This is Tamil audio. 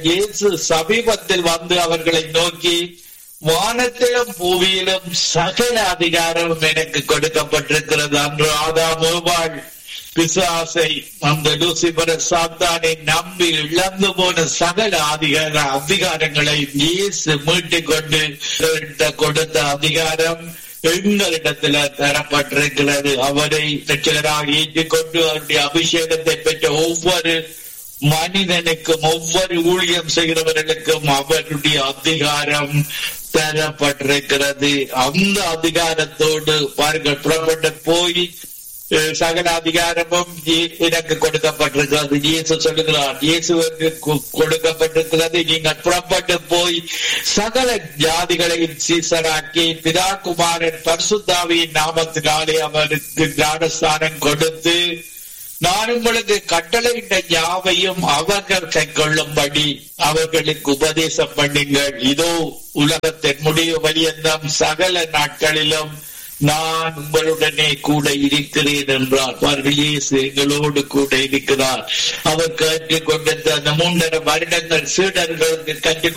இயேசு சமீபத்தில் வந்து அவர்களை நோக்கி வானத்திலும் பூமியிலும் சகல அதிகாரமும் எனக்கு கொடுக்கப்பட்டிருக்கிறது அன்று ஆதாம் ஏவாள் பிசாசை அந்த லூசிபர சாத்தானை நம்பி இழந்து போன சகல அதிகார அதிகாரங்களை இயேசு மீட்டுக் கொண்டு கொடுத்த அதிகாரம் எங்களிடத்துல தரப்பட்டிருக்கிறது அவரை ரட்சகராக ஏற்றுக்கொண்டு அவருடைய அபிஷேகத்தை பெற்ற ஒவ்வொரு மனிதனுக்கும் ஒவ்வொரு ஊழியம் செய்கிறவர்களுக்கும் அவருடைய அதிகாரம் தரப்பட்டிருக்கிறது அந்த அதிகாரத்தோடு பாருங்கள் புறப்பட்டு போய் அஹ், சகல அதிகாரமும் இ- எனக்கு கொடுக்கப்பட்டிருக்கிறது இயேசு சொல்லுகிறார் இயேசுவுக்கு கொ- கொடுக்கப்பட்டிருக்கிறது நீங்கள் புறப்பட்டு போய் சகல ஜாதிகளையும் சீசராக்கி பிதா குமாரன் பரிசுத்தாவியின் நாமத்தினாலே அவருக்கு ஞானஸ்தானம் கொடுத்து நான் உங்களுக்கு கட்டளையிட்ட யாவையும் அவர்கள் கைக்கொள்ளும்படி அவர்களுக்கு உபதேசம் பண்ணுங்கள் இதோ உலகத்தின் முடிவு வழியெல்லாம் சகல நாட்களிலும் நான் உங்களுடனே கூட இருக்கிறேன் என்றார் அவர்கள் இயேசு எங்களோடு கூட இருக்கிறார் அவர் கற்றுக் கொண்டிருந்த அந்த மூன்றரை வருடங்கள் சீடர்களுக்கு கற்றுக்